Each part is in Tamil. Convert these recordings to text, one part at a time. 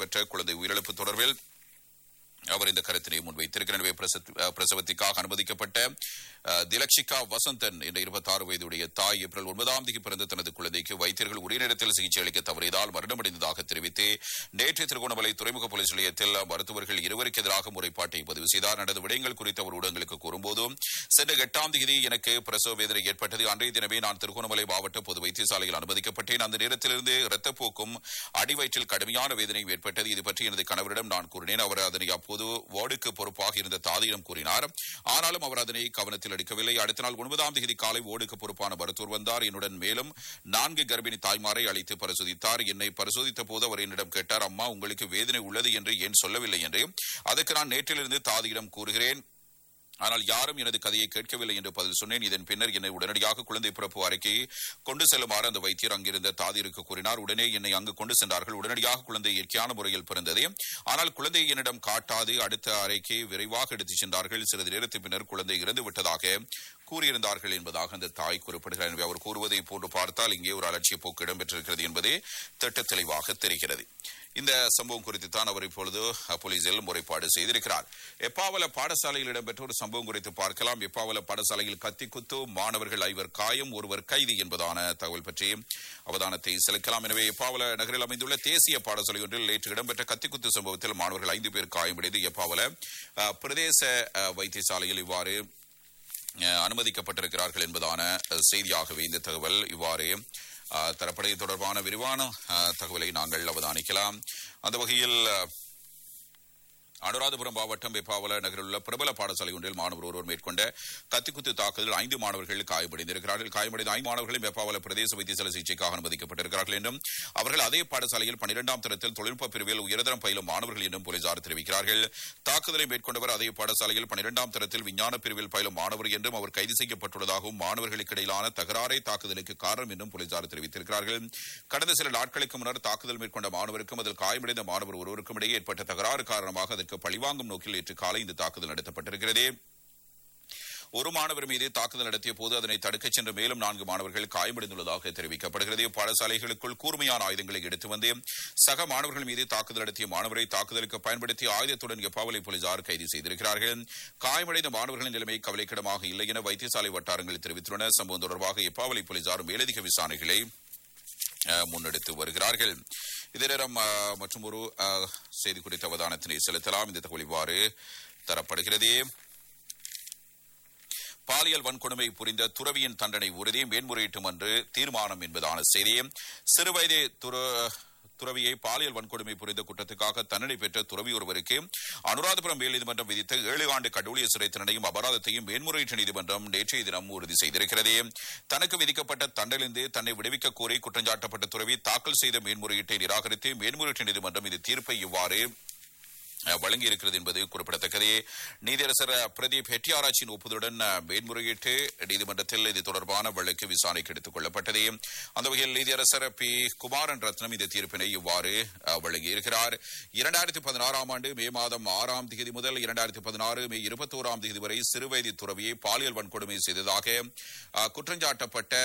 இடம்பெற்ற குழந்தை உயிரிழப்பு தொடர்பில் அவர் இந்த கருத்தினை முன்வைத்திருக்கிறார் எனவே பிரசத்- அஹ், பிரசவத்திற்காக அனுமதிக்கப்பட்ட அஹ், திலக்ஷிகா வசந்தன் என்ற இருபத்தாறு வயதுடைய தாய் ஏப்ரல் ஒன்பதாம் தேதி பிறந்த தனது குழந்தைக்கு வைத்தியர்கள் உரிய நேரத்தில் சிகிச்சை அளிக்க தவறியதால் மரணமடைந்ததாக தெரிவித்து நேற்று திருகோணமலை துறைமுக போலீஸ் நிலையத்தில் மருத்துவர்கள் இருவருக்கு எதிராக முறைப்பாட்டை பதிவு செய்தார் நடந்த விடயங்கள் குறித்து அவர் ஊடகங்களுக்கு கூறும்போது சென்ற எட்டாம் தேதி எனக்கு பிரசவ வேதனை ஏற்பட்டது அன்றைய தினமே நான் திருகோணமலை மாவட்ட பொது வைத்தியசாலையில் அனுமதிக்கப்பட்டேன் அந்த நேரத்திலிருந்து இரத்தப்போக்கும் அடிவயிற்றில் கடுமையான வேதனை ஏற்பட்டது இது பற்றி எனது கணவரிடம் நான் கூறினேன் அவர் அதனை அப்போது வார்டுக்கு பொறுப்பாக இருந்த தாதியிடம் கூறினார் ஆனாலும் அவர் அதனை கவனத்தில் எடுக்கவில்லை அடுத்த நாள் ஒன்பதாம் தேதி காலை வார்டுக்கு பொறுப்பான மருத்துவர் வந்தார் என்னுடன் மேலும் நான்கு கர்ப்பிணி தாய்மாரை அழைத்து பரிசோதித்தார் என்னை பரிசோதித்த போது அவர் என்னிடம் கேட்டார் அம்மா உங்களுக்கு வேதனை உள்ளது என்று ஏன் சொல்லவில்லை என்று அதற்கு நான் நேற்றிலிருந்து தாதியிடம் கூறுகிறேன் ஆனால் யாரும் எனது கதையை கேட்கவில்லை என்று பதில் சொன்னேன் இதன் பின்னர் என்னை உடனடியாக குழந்தை பிறப்பு அறிக்கையை கொண்டு செல்லுமாறு அந்த வைத்தியர் அங்கிருந்த தாதிருக்கு கூறினார் உடனே என்னை அங்கு கொண்டு சென்றார்கள் உடனடியாக குழந்தை இயற்கையான முறையில் பிறந்தது ஆனால் குழந்தை என்னிடம் காட்டாது அடுத்த அறைக்கு விரைவாக எடுத்துச் சென்றார்கள் சிறிது நேரத்தின் பின்னர் குழந்தை இறந்து விட்டதாக கூறியிருந்தார்கள் என்பதாக அந்த தாய் குறிப்பிடுகிறார் எனவே அவர் கூறுவதை போன்று பார்த்தால் இங்கே ஒரு அலட்சிய போக்கு இடம்பெற்றிருக்கிறது என்பதே திட்ட தெளிவாக தெரிகிறது இந்த சம்பவம் குறித்து தான் அவர் இப்பொழுது அஹ், போலீசில் முறைப்பாடு செய்திருக்கிறார் எப்பாவல பாடசாலையில் இடம்பெற்ற ஒரு சம்பவம் குறித்து பார்க்கலாம் எப்பாவல பாடசாலையில் கத்தி குத்து மாணவர்கள் ஐவர் காயம் ஒருவர் கைது என்பதான தகவல் பற்றி அவதானத்தை செலுத்தலாம் எனவே எப்பாவல நகரில் அமைந்துள்ள தேசிய பாடசாலை ஒன்றில் நேற்று இடம்பெற்ற கத்திக்குத்து சம்பவத்தில் மாணவர்கள் ஐந்து பேர் காயமடைந்து எப்பாவல அஹ், பிரதேச அஹ், வைத்தியசாலையில் இவ்வாறு அஹ், அனுமதிக்கப்பட்டிருக்கிறார்கள் என்பதான அஹ், செய்தியாகவே இந்த தகவல் இவ்வாறு அஹ், தரப்படை தொடர்பான விரிவான அஹ், தகவலை நாங்கள் அவதானிக்கலாம் அந்த வகையில் அஹ், அனுராதபுரம் மாவட்டம் வெப்பாவல நகரில் உள்ள பிரபல பாடசாலை ஒன்றில் மாணவர் ஒருவர் மேற்கொண்ட கத்திக்குத்து தாக்குதலில் ஐந்து மாணவர்கள் காயமடைந்திருக்கிறார்கள் காயமடைந்த ஐந்து மாணவர்களும் வெப்பாவல பிரதேச வைத்தியசாலை சிகிச்சைக்காக அனுமதிக்கப்பட்டிருக்கிறார்கள் என்றும் அவர்கள் அதே பாடசாலையில் பனிரெண்டாம் தரத்தில் தொழில்நுட்ப பிரிவில் உயர்தரம் பயிலும் மாணவர்கள் என்றும் போலீசார் தெரிவிக்கிறார்கள் தாக்குதலை மேற்கொண்டவர் அதே பாடசாலையில் பனிரெண்டாம் தரத்தில் விஞ்ஞான பிரிவில் பயிலும் மாணவர் என்றும் அவர் கைது செய்யப்பட்டுள்ளதாகவும் மாணவர்களுக்கு இடையிலான தகராறே தாக்குதலுக்கு காரணம் என்றும் போலீசார் தெரிவித்திருக்கிறார்கள் கடந்த சில நாட்களுக்கு முன்னர் தாக்குதல் மேற்கொண்ட மாணவருக்கும் அதில் காயமடைந்த மாணவர் ஒருவருக்கும் இடையே ஏற்பட்ட தகராறு காரணமாக அதற்கு பழிவாங்கும் நோக்கில் நேற்று காலை இந்த தாக்குதல் நடத்தப்பட்டிருக்கிறது ஒரு மாணவர் மீது தாக்குதல் நடத்திய போது அதனை தடுக்கச் சென்ற மேலும் நான்கு மாணவர்கள் காயமடைந்துள்ளதாக தெரிவிக்கப்படுகிறது பாடசாலைகளுக்குள் கூர்மையான ஆயுதங்களை எடுத்து வந்து சக மாணவர்கள் மீது தாக்குதல் நடத்திய மாணவரை தாக்குதலுக்கு பயன்படுத்திய ஆயுதத்துடன் எப்பாவலை போலீசார் கைது செய்திருக்கிறார்கள் காயமடைந்த மாணவர்களின் நிலைமை கவலைக்கிடமாக இல்லை என வைத்தியசாலை வட்டாரங்கள் தெரிவித்துள்ளன சம்பவம் தொடர்பாக எப்பாவலை போலீசார் மேலதிக விசாரணைகளை அஹ், முன்னெடுத்து வருகிறார்கள் இதே நேரம் அஹ், மற்றும் ஒரு அஹ், செய்தி குறித்த அவதானத்தினை செலுத்தலாம் இந்த தகவல் இவ்வாறு தரப்படுகிறது பாலியல் வன்கொடுமை புரிந்த துறவியின் தண்டனை உறுதி மேன்முறையீட்டு மன்று தீர்மானம் என்பதான செய்தி சிறுவயது துற துறவியை பாலியல் வன்கொடுமை புரிந்த குற்றத்துக்காக தண்டனை பெற்ற துறவி ஒருவருக்கு அனுராதபுரம் மேல்நீதிமன்றம் விதித்த ஏழு ஆண்டு கடூழிய சிறை தண்டனையும் அபராதத்தையும் மேன்முறையீட்டு நீதிமன்றம் நேற்றைய தினம் உறுதி செய்திருக்கிறது தனக்கு விதிக்கப்பட்ட தண்டனிலிருந்து தன்னை விடுவிக்க கோரி குற்றஞ்சாட்டப்பட்ட துறவி தாக்கல் செய்த மேன்முறையீட்டை நிராகரித்து மேன்முறையீட்டு நீதிமன்றம் இது தீர்ப்பை இவ்வாறு அஹ், வழங்கியிருக்கிறது என்பது குறிப்பிடத்தக்கது நீதியரசர் பிரதீப் ஹெட்டியாராச்சின் ஒப்புதலுடன் அஹ், மேன்முறையீட்டு நீதிமன்றத்தில் இது தொடர்பான வழக்கு விசாரணைக்கு எடுத்துக் கொள்ளப்பட்டது அந்த வகையில் நீதியரசர் பி குமாரன் ரத்னம் இந்த தீர்ப்பினை இவ்வாறு அஹ், வழங்கியிருக்கிறார் இரண்டாயிரத்தி பதினாறாம் ஆண்டு மே மாதம் ஆறாம் தேதி முதல் இரண்டாயிரத்தி பதினாறு மே இருபத்தோராம் தேதி வரை சிறுவயது துறவியை பாலியல் வன்கொடுமை செய்ததாக அஹ், குற்றஞ்சாட்டப்பட்ட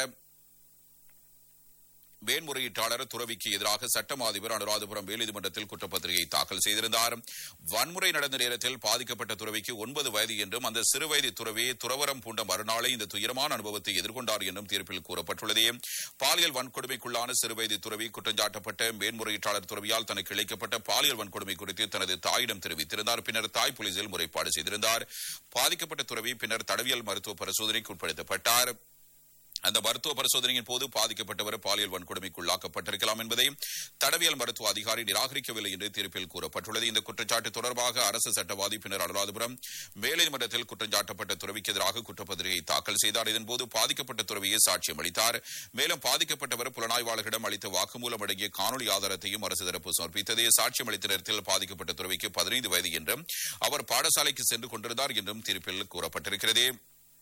மேன்முறையீட்டாளர் துறவிக்கு எதிராக சட்டமா அதிபர் அனுராதபுரம் மேல்நீதிமன்றத்தில் குற்றப்பத்திரிகை தாக்கல் செய்திருந்தார் வன்முறை நடந்த நேரத்தில் பாதிக்கப்பட்ட துறவிக்கு ஒன்பது வயது என்றும் அந்த சிறுவயது துறவி துறவரம் பூண்ட மறுநாளே இந்த துயரமான அனுபவத்தை எதிர்கொண்டார் என்றும் தீர்ப்பில் கூறப்பட்டுள்ளது பாலியல் வன்கொடுமைக்குள்ளான சிறுவயது துறவி குற்றஞ்சாட்டப்பட்ட மேன்முறையீட்டாளர் துறவியால் தனக்கு இழைக்கப்பட்ட பாலியல் வன்கொடுமை குறித்து தனது தாயிடம் தெரிவித்திருந்தார் பின்னர் தாய் போலீசில் முறைப்பாடு செய்திருந்தார் பாதிக்கப்பட்ட துறவி பின்னர் தடவியல் மருத்துவ பரிசோதனைக்கு உட்படுத்தப்பட்டார் அந்த மருத்துவ பரிசோதனையின் போது பாதிக்கப்பட்டவர் பாலியல் வன்கொடுமைக்குள்ளாக்கப்பட்டிருக்கலாம் என்பதை தடவியல் மருத்துவ அதிகாரி நிராகரிக்கவில்லை என்று தீர்ப்பில் கூறப்பட்டுள்ளது இந்த குற்றச்சாட்டு தொடர்பாக அரசு சட்டவாதி பின்னர் அனுராதபுரம் மேல்நீதிமன்றத்தில் குற்றஞ்சாட்டப்பட்ட துறவிக்கு எதிராக குற்றப்பத்திரிகை தாக்கல் செய்தார் இதன்போது பாதிக்கப்பட்ட துறவியை சாட்சியம் அளித்தார் மேலும் பாதிக்கப்பட்டவர் புலனாய்வாளர்களிடம் அளித்த வாக்குமூலம் அடங்கிய காணொலி ஆதாரத்தையும் அரசு தரப்பு சமர்ப்பித்தது சாட்சியம் அளித்த நேரத்தில் பாதிக்கப்பட்ட துறவிக்கு பதினைந்து வயது என்றும் அவர் பாடசாலைக்கு சென்று கொண்டிருந்தார் என்றும் தீர்ப்பில் கூறப்பட்டிருக்கிறது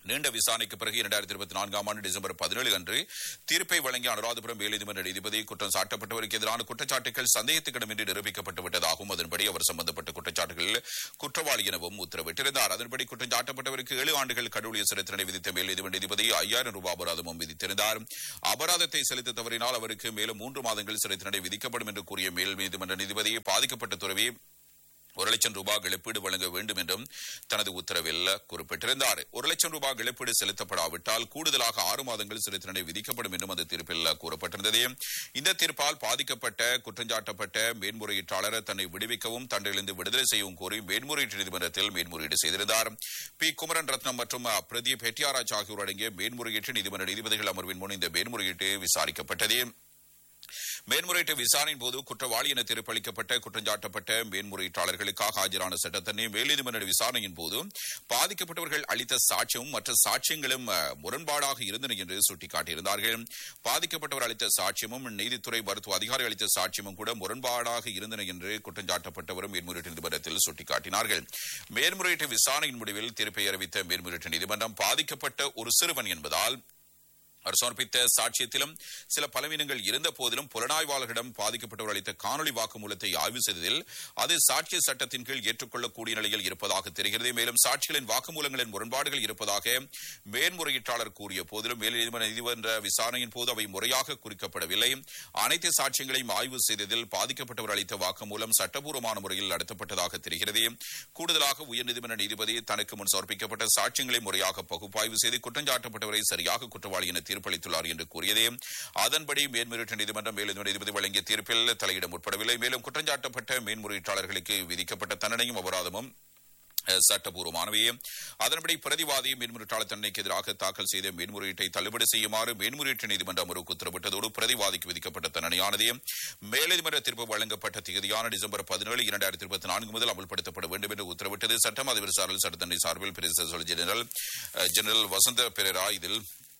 நீண்ட விசாரணைக்கு பிறகு இரண்டாயிரத்தி இருபத்தி நான்காம் ஆண்டு டிசம்பர் பதினேழு அன்று தீர்ப்பை வழங்கிய அனுராதபுரம் மேலதிமன்ற நீதிபதி குற்றம் சாட்டப்பட்டவருக்கு எதிரான குற்றச்சாட்டுகள் சந்தேகத்துக்கிடமின்றி நிரூபிக்கப்பட்டு விட்டதாகவும் அதன்படி அவர் சம்பந்தப்பட்ட குற்றச்சாட்டுகளில் குற்றவாளி எனவும் உத்தரவிட்டிருந்தார் அதன்படி குற்றம் சாட்டப்பட்டவருக்கு ஏழு ஆண்டுகள் கடவுளிய சிறை தண்டனை விதித்த மேலதிமன்ற நீதிபதி ஐயாயிரம் ரூபாய் அபராதமும் விதித்திருந்தார் அபராதத்தை செலுத்த தவறினால் அவருக்கு மேலும் மூன்று மாதங்கள் சிறை தண்டனை விதிக்கப்படும் என்று கூறிய மேல் நீதிமன்ற நீதிபதி பாதிக்கப்பட்ட துறவி ஒரு லட்சம் ரூபாய் இழப்பீடு வழங்க வேண்டும் என்றும் தனது உத்தரவில் குறிப்பிட்டிருந்தார் ஒரு லட்சம் ரூபாய் இழப்பீடு செலுத்தப்படாவிட்டால் கூடுதலாக ஆறு மாதங்கள் சிறை தண்டனை விதிக்கப்படும் என்றும் அந்த தீர்ப்பில் கூறப்பட்டிருந்தது இந்த தீர்ப்பால் பாதிக்கப்பட்ட குற்றஞ்சாட்டப்பட்ட மேன்முறையீட்டாளர் தன்னை விடுவிக்கவும் தண்டிலிருந்து விடுதலை செய்யவும் கோரி மேன்முறையீட்டு நீதிமன்றத்தில் மேன்முறையீடு செய்திருந்தார் பி குமரன் ரத்னம் மற்றும் பிரதீப் ஹெட்டியாராஜ் ஆகியோர் அடங்கிய மேன்முறையீட்டு நீதிமன்ற நீதிபதிகள் அமர்வின் முன் இந்த மேன்முறையீட்டு விசாரிக்கப்பட்டது மேன்முறையீட்டு விசாரணையின் போது குற்றவாளி என தீர்ப்பளிக்கப்பட்ட குற்றஞ்சாட்டப்பட்ட மேன்முறையீட்டாளர்களுக்காக ஆஜரான சட்டத்தண்ணி மேல்நீதிமன்ற விசாரணையின் போது பாதிக்கப்பட்டவர்கள் அளித்த சாட்சியமும் மற்ற சாட்சியங்களும் அஹ், முரண்பாடாக இருந்தன என்று சுட்டிக்காட்டியிருந்தார்கள் பாதிக்கப்பட்டவர் அளித்த சாட்சியமும் நீதித்துறை மருத்துவ அதிகாரி அளித்த சாட்சியமும் கூட முரண்பாடாக இருந்தன என்று குற்றஞ்சாட்டப்பட்டவரும் மேன்முறையீட்டு நீதிமன்றத்தில் சுட்டிக்காட்டினார்கள் மேன்முறையீட்டு விசாரணையின் முடிவில் தீர்ப்பை அறிவித்த மேன்முறையீட்டு நீதிமன்றம் பாதிக்கப்பட்ட ஒரு சிறுவன் என்பதால் அவர் சமர்ப்பித்த சாட்சியத்திலும் சில பலவீனங்கள் இருந்த போதிலும் புலனாய்வாளர்களிடம் பாதிக்கப்பட்டவர் அளித்த காணொலி வாக்குமூலத்தை ஆய்வு செய்ததில் அது சாட்சிய சட்டத்தின் கீழ் ஏற்றுக்கொள்ளக்கூடிய நிலையில் இருப்பதாக தெரிகிறது மேலும் சாட்சிகளின் வாக்குமூலங்களின் முரண்பாடுகள் இருப்பதாக மேன்முறையீட்டாளர் கூறிய போதிலும் மேல் நீதிமன்ற நீதிமன்ற விசாரணையின் போது அவை முறையாக குறிக்கப்படவில்லை அனைத்து சாட்சியங்களையும் ஆய்வு செய்ததில் பாதிக்கப்பட்டவர் அளித்த வாக்குமூலம் சட்டபூர்வமான முறையில் நடத்தப்பட்டதாக தெரிகிறது கூடுதலாக உயர்நீதிமன்ற நீதிபதி தனக்கு முன் சமர்ப்பிக்கப்பட்ட சாட்சியங்களை முறையாக பகுப்பாய்வு செய்து குற்றஞ்சாட்டப்பட்டவரை சரியாக குற்றவாளி என தீர்ப்பளித்துள்ளார் என்று கூறியது அதன்படி மேன்முறையீட்டு நீதிமன்றம் மேல்நீதிமன்ற நீதிபதி வழங்கிய தீர்ப்பில் தலையிட முற்படவில்லை மேலும் குற்றஞ்சாட்டப்பட்ட மேன்முறையீட்டாளர்களுக்கு விதிக்கப்பட்ட தண்டனையும் அபராதமும் அஹ், சட்டபூர்வமானவை அதன்படி பிரதிவாதி மேன்முறையீட்டாளர் தண்டனைக்கு எதிராக தாக்கல் செய்த மேன்முறையீட்டை தள்ளுபடி செய்யுமாறு மேன்முறையீட்டு நீதிமன்ற அமர்வுக்கு உத்தரவிட்டதோடு பிரதிவாதிக்கு விதிக்கப்பட்ட தண்டனையானது மேல்நீதிமன்ற தீர்ப்பு வழங்கப்பட்ட தேதியான டிசம்பர் பதினேழு இரண்டாயிரத்தி இருபத்தி நான்கு முதல் அமல்படுத்தப்பட வேண்டும் என்று உத்தரவிட்டது சட்டம் அதிபர் சார்பில் சட்டத்தண்டனை சார்பில் பிரதேச ஜெனரல் அஹ், ஜெனரல் வசந்த பெரேரா இதில்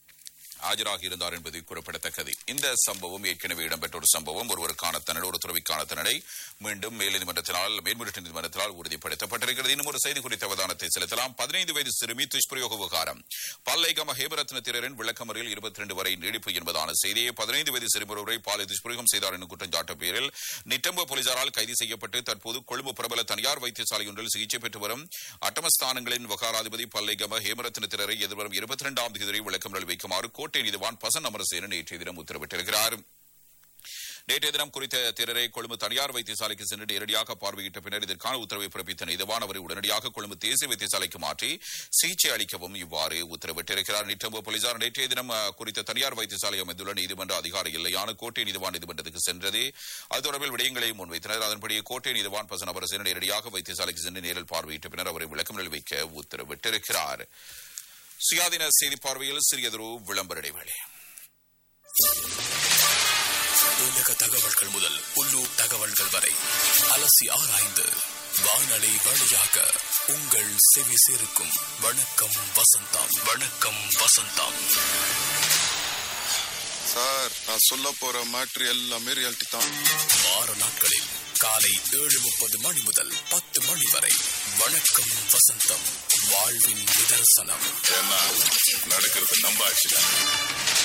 ஆஜராகி இருந்தார் என்பது குறிப்பிடத்தக்கது இந்த சம்பவம் ஏற்கனவே இடம்பெற்ற ஒரு சம்பவம் ஒருவருக்கான தண்டனை ஒரு துறவிக்கான தண்டனை மீண்டும் மேல்நீதிமன்றத்தினால் மேல்முறையீட்டு நீதிமன்றத்தினால் உறுதிப்படுத்தப்பட்டிருக்கிறது இன்னும் ஒரு செய்தி குறித்த அவதானத்தை செலுத்தலாம் பதினைந்து வயது சிறுமி துஷ்பிரயோக விவகாரம் பல்லைகம ஹேமரத்ன திரரின் விளக்கமறியில் இருபத்தி ரெண்டு வரை நீடிப்பு என்பதான செய்தியை பதினைந்து வயது சிறுமி ஒருவரை பாலை துஷ்பிரயோகம் செய்தார் எனும் குற்றஞ்சாட்டு பேரில் நிட்டம்பு போலீசாரால் கைது செய்யப்பட்டு தற்போது கொழும்பு பிரபல தனியார் வைத்தியசாலை ஒன்றில் சிகிச்சை பெற்று வரும் அட்டமஸ்தானங்களின் விவகாராதிபதி பல்லைகம ஹேமரத்ன திரரை எதிர்வரும் இருபத்தி இரண்டாம் தேதி வரை விளக்கமறியல் வைக்குமாறு கோட்டை நீதிவான் பசன் அமரசேன நேற்றைய தினம் உத்தரவிட்டிருக்கிறார் நேற்றைய தினம் குறித்த திரரை கொழும்பு தனியார் வைத்தியசாலைக்கு சென்று நேரடியாக பார்வையிட்ட பின்னர் இதற்கான உத்தரவை பிறப்பித்த நீதிவான் அவரை உடனடியாக கொழும்பு தேசிய வைத்தியசாலைக்கு மாற்றி சிகிச்சை அளிக்கவும் இவ்வாறு உத்தரவிட்டிருக்கிறார் நிட்டம்பு போலீசார் நேற்றைய தினம் அஹ், குறித்த தனியார் வைத்தியசாலை அமைந்துள்ள நீதிமன்ற அதிகாரி இல்லையான கோட்டை நீதிவான் நீதிமன்றத்துக்கு சென்றது அது தொடர்பில் விடயங்களை முன்வைத்தனர் அதன்படி கோட்டை நீதிவான் பசன் அமரசேன நேரடியாக வைத்தியசாலைக்கு சென்று நேரில் பார்வையிட்ட பின்னர் அவரை விளக்கம் வைக்க உத்தரவிட்டிருக்கிறார் சுயாதீன செய்தி பார்வையில் சிறியதொரு விளம்பர இடைவேளை உலக தகவல்கள் முதல் உள்ளூர் தகவல்கள் வரை அலசி ஆராய்ந்து வானொலி வழியாக உங்கள் செவி சேர்க்கும் வணக்கம் வசந்தம் வணக்கம் வசந்தம் சார் நான் சொல்ல போற மேட்ரு எல்லாமே ரியாலிட்டி தான் வார நாட்களில் காலை ஏழு முப்பது மணி முதல் பத்து மணி வரை வணக்கம் வசந்தம் வாழ்வின் நிதர்சனம் ஏன்னா நடக்கிறது நம்ம ஆட்சி